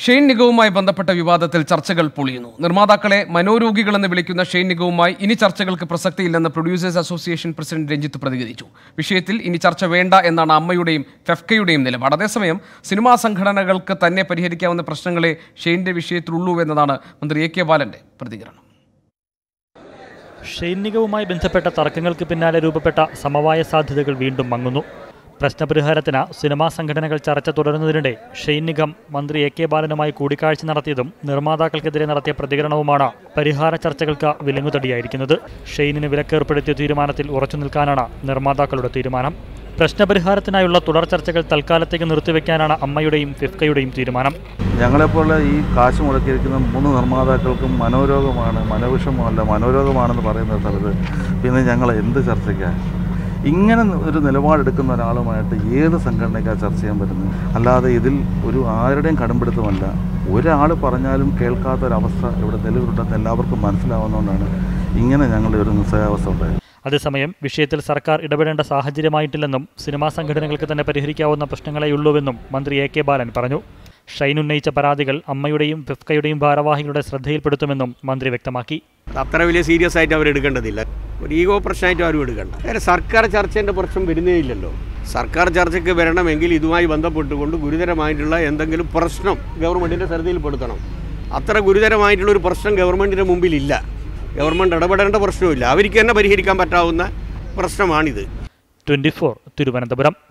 Shane നിഗവുമായി ബന്ധപ്പെട്ട വിവാദത്തിൽ ചർച്ചകൾ പൊളിയുന്നു നിർമ്മാതാക്കളെ മനോരോഗികളെന്ന് വിളിക്കുന്ന ഷെയ്ൻ നിഗവുമായി ഇനി ചർച്ചകൾക്ക് പ്രസക്തിയില്ലെന്ന് പ്രൊഡ്യൂസേഴ്സ് അസോസിയേഷൻ പ്രസിഡന്റ് രഞ്ജിത്ത് പ്രതികരിച്ചു വിഷയത്തിൽ ഇനി ചർച്ച വേണ്ട എന്നാണ് അമ്മയുടെയും ഫെഫ്കയുടെയും നിലപാട് അതേസമയം സിനിമാ സംഘടനകൾക്ക് തന്നെ പരിഹരിക്കാവുന്ന പ്രശ്നങ്ങളെ ഷെയ്ൻ്റെ വിഷയത്തിലുള്ളൂ എന്നതാണ് മന്ത്രി എ കെ ബാലന്റെ പ്രതികരണം ഷൈനികവുമായി ബന്ധപ്പെട്ട തർക്കങ്ങൾക്ക് പിന്നാലെ രൂപപ്പെട്ട സമവായ സാധ്യതകൾ വീണ്ടും മങ്ങുന്നു പ്രശ്നപരിഹാരത്തിന് സിനിമാ സംഘടനകൾ ചർച്ച തുടരുന്നതിനിടെ ഷൈനികം മന്ത്രി എ കെ ബാലനുമായി കൂടിക്കാഴ്ച നടത്തിയതും നിർമ്മാതാക്കൾക്കെതിരെ നടത്തിയ പ്രതികരണവുമാണ് പരിഹാര ചർച്ചകൾക്ക് വിലങ്ങുതടിയായിരിക്കുന്നത് ഷെയ്നിന് വിലക്കേർപ്പെടുത്തിയ തീരുമാനത്തിൽ ഉറച്ചു നിൽക്കാനാണ് നിർമ്മാതാക്കളുടെ തീരുമാനം പ്രശ്നപരിഹാരത്തിനായുള്ള തുടർ ചർച്ചകൾ തൽക്കാലത്തേക്ക് നിർത്തിവെക്കാനാണ് അമ്മയുടെയും ഫിഫ്കയുടെയും തീരുമാനം ഞങ്ങളെപ്പോലെ ഈ കാശ് മുടക്കിയിരിക്കുന്ന മൂന്ന് നിർമ്മാതാക്കൾക്കും മനോരോഗമാണ് മനോവിഷമല്ല മനോരോഗമാണെന്ന് പറയുന്ന സ്ഥലത്ത് പിന്നെ ഞങ്ങൾ എന്ത് ചർച്ചയ്ക്കാണ് ഇങ്ങനെ ഒരു നിലപാടെടുക്കുന്ന ഒരാളുമായിട്ട് ഏത് സംഘടനയ്ക്കാണ് ചർച്ച ചെയ്യാൻ പറ്റുന്നത് അല്ലാതെ ഇതിൽ ഒരു ആരുടെയും കടുംപിടുത്തമല്ല ഒരാൾ പറഞ്ഞാലും കേൾക്കാത്ത ഒരവസ്ഥ ഇവിടെ നിലവിലുണ്ടെന്ന് എല്ലാവർക്കും മനസ്സിലാവുന്നതുകൊണ്ടാണ് ഇങ്ങനെ ഞങ്ങളുടെ ഒരു നിസ്സഹാവസ്ഥ ഉണ്ടായത് അതേസമയം വിഷയത്തിൽ സർക്കാർ ഇടപെടേണ്ട സാഹചര്യമായിട്ടില്ലെന്നും സിനിമാ സംഘടനകൾക്ക് തന്നെ പരിഹരിക്കാവുന്ന പ്രശ്നങ്ങളെയുള്ളൂവെന്നും മന്ത്രി എ കെ ബാലൻ പറഞ്ഞു ഷൈൻ ഉന്നയിച്ച പരാതികൾ അമ്മയുടെയും ഫിഫ്കയുടെയും ഭാരവാഹികളുടെ ശ്രദ്ധയിൽപ്പെടുത്തുമെന്നും മന്ത്രി വ്യക്തമാക്കി അത്ര വലിയ സീരിയസ് ആയിട്ട് അവർ എടുക്കേണ്ടതില്ല ഒരു ഈഗോ പ്രശ്നമായിട്ട് ആരും എടുക്കണ്ട കാര്യം സർക്കാർ ചർച്ചേൻ്റെ പ്രശ്നം വരുന്നേ ഇല്ലല്ലോ സർക്കാർ ചർച്ചയ്ക്ക് വരണമെങ്കിൽ ഇതുമായി ബന്ധപ്പെട്ടുകൊണ്ട് ഗുരുതരമായിട്ടുള്ള എന്തെങ്കിലും പ്രശ്നം ഗവൺമെൻറ്റിൻ്റെ ശ്രദ്ധയിൽപ്പെടുത്തണം അത്ര ഗുരുതരമായിട്ടുള്ള ഒരു പ്രശ്നം ഗവൺമെൻറ്റിൻ്റെ മുമ്പിലില്ല ഗവൺമെൻറ് ഇടപെടേണ്ട പ്രശ്നമില്ല അവർക്ക് തന്നെ പരിഹരിക്കാൻ പറ്റാവുന്ന പ്രശ്നമാണിത് ട്വന്റി തിരുവനന്തപുരം